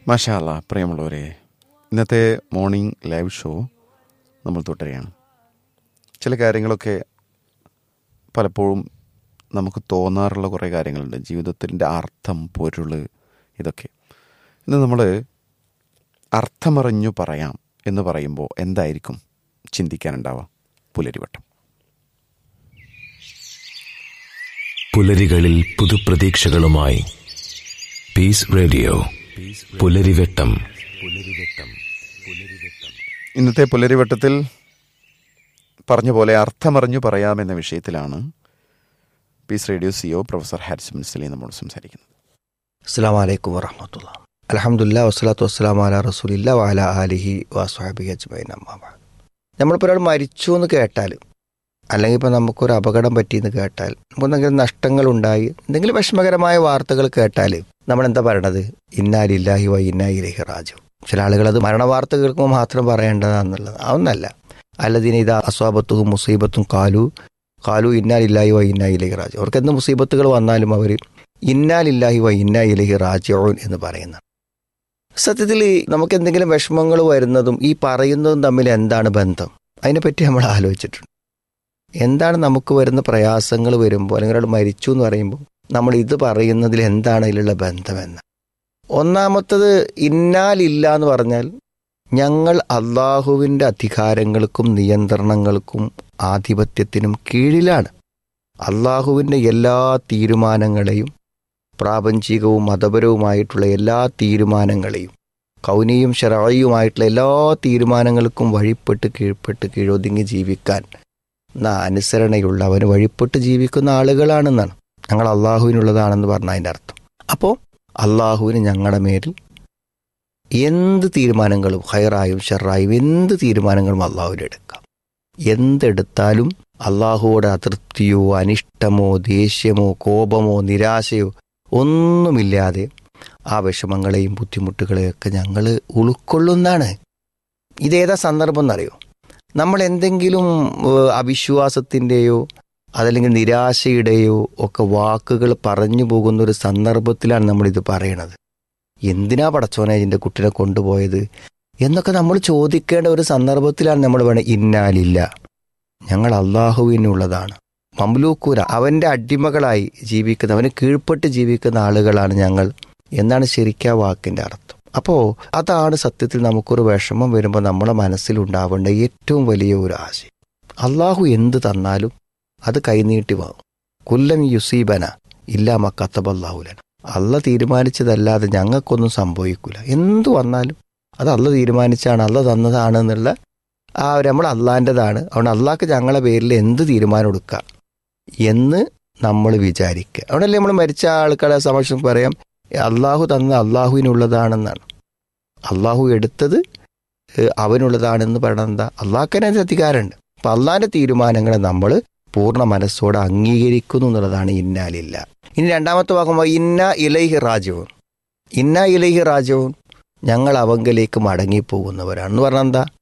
മഷാല്ല പ്രിയമുള്ളവരെ ഇന്നത്തെ മോർണിംഗ് ലൈവ് ഷോ നമ്മൾ തുടരുകയാണ് ചില കാര്യങ്ങളൊക്കെ പലപ്പോഴും നമുക്ക് തോന്നാറുള്ള കുറേ കാര്യങ്ങളുണ്ട് ജീവിതത്തിൻ്റെ അർത്ഥം പൊരുൾ ഇതൊക്കെ ഇന്ന് നമ്മൾ അർത്ഥമറിഞ്ഞു പറയാം എന്ന് പറയുമ്പോൾ എന്തായിരിക്കും ചിന്തിക്കാനുണ്ടാവുക പുലരിവട്ടം പുലരികളിൽ പുതുപ്രതീക്ഷകളുമായി പീസ് റേഡിയോ പുലരിവെട്ടം ഇന്നത്തെ പുലരിവട്ടത്തിൽ പറഞ്ഞ പോലെ അർത്ഥമറിഞ്ഞു പറയാമെന്ന വിഷയത്തിലാണ് peace radio CEO professor Haris മിൻസലി നമ്മോട് സംസാരിക്കുന്നത് അസ്സാം വലൈക്കും വറഹമത്തുള്ള അലഹമുല്ല വസ്സലാത്തു വസ്സലാം അല റസൂലില്ല വാല ആലിഹി വാസ്വാബി അജ്മൈൻ അമ്മാബ നമ്മളിപ്പോൾ ഒരാൾ മരിച്ചു എന്ന് കേട്ടാൽ അല്ലെങ്കിൽ ഇപ്പോൾ നമുക്കൊരു അപകടം പറ്റിയെന്ന് കേട്ടാൽ നമുക്ക് എന്തെങ്കിലും നഷ്ടങ്ങളുണ്ടായി എന്തെങ്കിലും വിഷമകരമായ വാർത്തകൾ കേട്ടാൽ നമ്മൾ എന്താ പറയണത് ഇന്നാലില്ലാഹി വ ഇന്നായിലേഹി റാജു ചില ആളുകൾ അത് മരണവാർത്ത കേൾക്കുമ്പോൾ മാത്രം പറയേണ്ടതാണെന്നുള്ളത് അതൊന്നല്ല അല്ലതിന് ഇത് അസ്വാബത്തും മുസീബത്തും കാലു കാലു ഇന്നാലില്ലാഹി വ ഇന്നായിലേഹി റാജു അവർക്ക് എന്ത് മുസീബത്തുകൾ വന്നാലും അവർ ഇന്നാലില്ലാഹി വ ഇന്നായിലേഹി റാജിഊൻ എന്ന് പറയുന്ന സത്യത്തിൽ നമുക്ക് എന്തെങ്കിലും വിഷമങ്ങൾ വരുന്നതും ഈ പറയുന്നതും തമ്മിൽ എന്താണ് ബന്ധം അതിനെപ്പറ്റി നമ്മൾ ആലോചിച്ചിട്ടുണ്ട് എന്താണ് നമുക്ക് വരുന്ന പ്രയാസങ്ങൾ വരുമ്പോൾ അല്ലെങ്കിൽ ഒരാൾ മരിച്ചു എന്ന് പറയുമ്പോൾ നമ്മൾ ഇത് പറയുന്നതിൽ എന്താണ് അതിലുള്ള ബന്ധമെന്ന് ഒന്നാമത്തത് ഇന്നാലില്ല എന്ന് പറഞ്ഞാൽ ഞങ്ങൾ അള്ളാഹുവിൻ്റെ അധികാരങ്ങൾക്കും നിയന്ത്രണങ്ങൾക്കും ആധിപത്യത്തിനും കീഴിലാണ് അള്ളാഹുവിൻ്റെ എല്ലാ തീരുമാനങ്ങളെയും പ്രാപഞ്ചികവും മതപരവുമായിട്ടുള്ള എല്ലാ തീരുമാനങ്ങളെയും കൗനിയും ഷറായിയുമായിട്ടുള്ള എല്ലാ തീരുമാനങ്ങൾക്കും വഴിപ്പെട്ട് കീഴ്പ്പെട്ട് കീഴൊതുങ്ങി ജീവിക്കാൻ എന്ന അനുസരണയുള്ള അവന് വഴിപ്പെട്ട് ജീവിക്കുന്ന ആളുകളാണെന്നാണ് ഞങ്ങൾ അള്ളാഹുവിനുള്ളതാണെന്ന് പറഞ്ഞ അതിൻ്റെ അർത്ഥം അപ്പോൾ അള്ളാഹുവിന് ഞങ്ങളുടെ മേലിൽ എന്ത് തീരുമാനങ്ങളും ഹൈറായും ഷെറായും എന്ത് തീരുമാനങ്ങളും അള്ളാഹുവിന് എടുക്കാം എന്തെടുത്താലും അള്ളാഹുവോട് അതൃപ്തിയോ അനിഷ്ടമോ ദേഷ്യമോ കോപമോ നിരാശയോ ഒന്നുമില്ലാതെ ആ വിഷമങ്ങളെയും ബുദ്ധിമുട്ടുകളെയൊക്കെ ഞങ്ങൾ ഉൾക്കൊള്ളുന്നതാണ് ഇതേതാ സന്ദർഭം എന്നറിയോ നമ്മൾ എന്തെങ്കിലും ഏഹ്, അവിശ്വാസത്തിൻ്റെയോ അതല്ലെങ്കിൽ നിരാശയുടെയോ ഒക്കെ വാക്കുകൾ പറഞ്ഞു പോകുന്ന ഒരു സന്ദർഭത്തിലാണ് നമ്മളിത് പറയണത് എന്തിനാ പടച്ചോനെ ഇതിൻ്റെ കുട്ടിനെ കൊണ്ടുപോയത് എന്നൊക്കെ നമ്മൾ ചോദിക്കേണ്ട ഒരു സന്ദർഭത്തിലാണ് നമ്മൾ വേണം ഇന്നാലില്ല ഞങ്ങൾ അള്ളാഹുവിനുള്ളതാണ് മംലൂക്കൂര അവൻ്റെ അടിമകളായി ജീവിക്കുന്ന അവന് കീഴ്പ്പെട്ട് ജീവിക്കുന്ന ആളുകളാണ് ഞങ്ങൾ എന്നാണ് ശരിക്കും ആ വാക്കിൻ്റെ അർത്ഥം അപ്പോൾ അതാണ് സത്യത്തിൽ നമുക്കൊരു വിഷമം വരുമ്പോൾ നമ്മുടെ മനസ്സിലുണ്ടാവേണ്ട ഏറ്റവും വലിയ ഒരു ആശയം അള്ളാഹു എന്ത് തന്നാലും അത് കൈനീട്ടി വാങ്ങും കുല്ലം യുസീബന ഇല്ലാ മക്കത്തബല്ലാഹുലന അല്ല തീരുമാനിച്ചതല്ലാതെ ഞങ്ങൾക്കൊന്നും സംഭവിക്കില്ല എന്തു വന്നാലും അത് അല്ല തീരുമാനിച്ചാണ് അല്ല തന്നതാണ് എന്നുള്ള ആ ഒരു നമ്മൾ അള്ളാൻ്റെതാണ് അതുകൊണ്ട് അള്ളാഹ്ക്ക് ഞങ്ങളെ പേരിൽ എന്ത് തീരുമാനം എടുക്കാം എന്ന് നമ്മൾ വിചാരിക്കുക അതുകൊണ്ടല്ലേ നമ്മൾ മരിച്ച ആൾക്കാരെ സമക്ഷം പറയാം അള്ളാഹു തന്ന അള്ളാഹുവിനുള്ളതാണെന്നാണ് അള്ളാഹു എടുത്തത് ഏഹ്, അവനുള്ളതാണെന്ന് പറയണത് എന്താ അള്ളാഹ്ക്കനെ അധികാരമുണ്ട് അപ്പം അള്ളാഹിൻ്റെ തീരുമാനങ്ങളെ നമ്മൾ പൂർണ്ണ മനസ്സോടെ അംഗീകരിക്കുന്നു എന്നുള്ളതാണ് ഇന്നാലില്ല ഇനി രണ്ടാമത്തെ ഭാഗം ഇന്ന ഇലൈഹി റാജവും ഇന്ന ഇലൈഹി റാജവും ഞങ്ങൾ അവങ്കലേക്ക് മടങ്ങിപ്പോകുന്നവരാണ് എന്ന് പറഞ്ഞാൽ എന്താ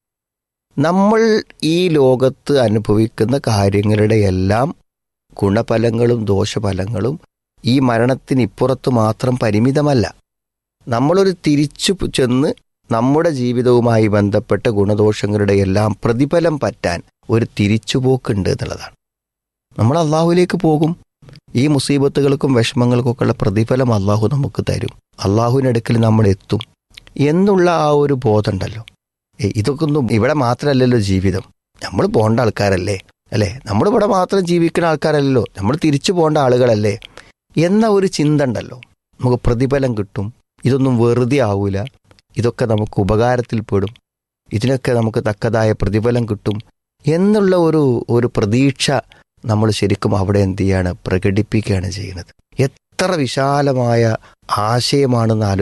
നമ്മൾ ഈ ലോകത്ത് അനുഭവിക്കുന്ന കാര്യങ്ങളുടെ എല്ലാം ഗുണഫലങ്ങളും ദോഷഫലങ്ങളും ഈ മരണത്തിന് ഇപ്പുറത്ത് മാത്രം പരിമിതമല്ല നമ്മളൊരു തിരിച്ചു പ് ചെന്ന് നമ്മുടെ ജീവിതവുമായി ബന്ധപ്പെട്ട ഗുണദോഷങ്ങളുടെ എല്ലാം പ്രതിഫലം പറ്റാൻ ഒരു തിരിച്ചുപോക്കുണ്ട് എന്നുള്ളതാണ് നമ്മൾ അള്ളാഹുവിലേക്ക് പോകും ഈ മുസീബത്തുകൾക്കും വിഷമങ്ങൾക്കൊക്കെ ഉള്ള പ്രതിഫലം അള്ളാഹു നമുക്ക് തരും അള്ളാഹുവിനടുക്കൽ നമ്മൾ എത്തും എന്നുള്ള ആ ഒരു ബോധമുണ്ടല്ലോ ഏയ് ഇതൊക്കെ ഒന്നും ഇവിടെ മാത്രമല്ലല്ലോ ജീവിതം നമ്മൾ പോകേണ്ട ആൾക്കാരല്ലേ അല്ലേ നമ്മൾ ഇവിടെ മാത്രം ജീവിക്കുന്ന ആൾക്കാരല്ലല്ലോ നമ്മൾ തിരിച്ചു പോകേണ്ട ആളുകളല്ലേ എന്ന ഒരു ചിന്ത ഉണ്ടല്ലോ നമുക്ക് പ്രതിഫലം കിട്ടും ഇതൊന്നും വെറുതെ ആവൂല ഇതൊക്കെ നമുക്ക് ഉപകാരത്തിൽപ്പെടും ഇതിനൊക്കെ നമുക്ക് തക്കതായ പ്രതിഫലം കിട്ടും എന്നുള്ള ഒരു ഒരു പ്രതീക്ഷ നമ്മൾ ശരിക്കും അവിടെ എന്ത് ചെയ്യാണ് പ്രകടിപ്പിക്കുകയാണ് ചെയ്യുന്നത് എത്ര വിശാലമായ ആശയമാണെന്ന് ആലോചിച്ച്